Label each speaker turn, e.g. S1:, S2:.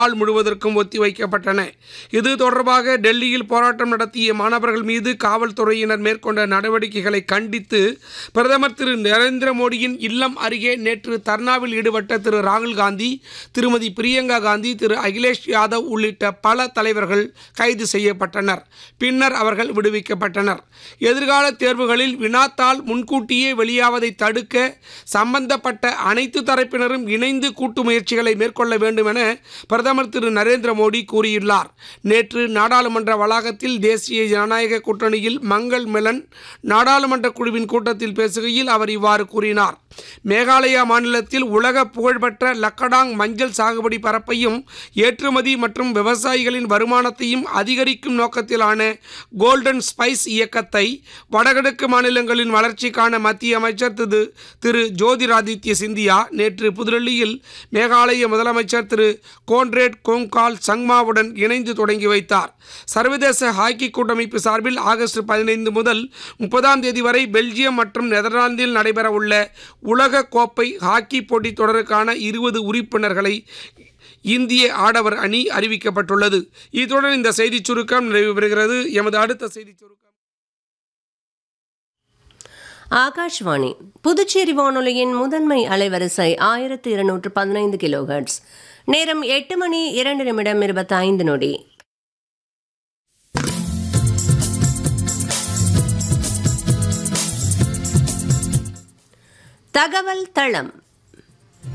S1: நாள் முழுவதற்கும் ஒத்திவைக்கப்பட்டன இது தொடர்பாக டெல்லியில் போராட்டம் நடத்திய மாணவர்கள் மீது காவல்துறையினர் மேற்கொண்ட நடவடிக்கைகளை கண்டித்து பிரதமர் திரு நரேந்திர மோடியின் இல்லம் அருகே நேற்று தர்ணாவில் ஈடுபட்ட திரு ராகுல் காந்தி திருமதி பிரியங்கா காந்தி திரு அகிலேஷ் யாதவ் உள்ளிட்ட பல தலைவர்கள் கைது செய்யப்பட்டனர் பின்னர் அவர்கள் விடுவிக்கப்பட்டனர் எதிர்கால தேர்வுகளில் வினாத்தாள் முன்கூட்டியே வெளியாவதை தடுக்க சம்பந்தப்பட்ட அனைத்து தரப்பினரும் இணைந்து கூட்டு முயற்சிகளை மேற்கொள்ள வேண்டும் என பிரதமர் திரு நரேந்திர மோடி கூறியுள்ளார் நேற்று நாடாளுமன்ற வளாகத்தில் தேசிய ஜனநாயக கூட்டணியில் மங்கள் மெலன் நாடாளுமன்ற குழுவின் கூட்டத்தில் பேசுகையில் அவர் இவ்வாறு கூறினார் மேகாலயா மாநிலத்தில் உலக புகழ்பெற்ற லக்கடாங் மஞ்சள் சாகுபடி பரப்பையும் ஏற்றுமதி மற்றும் விவசாயிகளின் வருமானத்தையும் அதிகரிக்கும் நோக்கத்திலான கோல்டன் ஸ்பைஸ் இயக்கத்தை வடகிழக்கு மாநிலங்களின் வளர்ச்சிக்கான மத்திய அமைச்சர் திரு திரு ஜோதிராதித்ய சிந்தியா நேற்று புதுடெல்லியில் மேகாலய முதலமைச்சர் திரு கோன்ரேட் கோங்கால் சங்மாவுடன் இணைந்து தொடங்கி வைத்தார் சர்வதேச ஹாக்கி கூட்டமைப்பு சார்பில் ஆகஸ்ட் பதினைந்து முதல் முப்பதாம் தேதி வரை பெல்ஜியம் மற்றும் நெதர்லாந்தில் நடைபெறவுள்ள உலக கோப்பை ஹாக்கி போட்டித் தொடருக்கான இருபது உறுப்பினர்களை இந்திய ஆடவர் அணி அறிவிக்கப்பட்டுள்ளது இத்துடன் இந்த செய்திச் சுருக்கம் நிறைவு பெறுகிறது எமது அடுத்த செய்திச் சுருக்கம்
S2: ஆகாஷ்வாணி புதுச்சேரி வானொலியின் முதன்மை அலைவரிசை ஆயிரத்து இருநூற்று பதினைந்து கிலோஹெர்ட்ஸ் நேரம் எட்டு மணி இரண்டு நிமிடம் இருபத்தைந்து நொடி தகவல் தளம்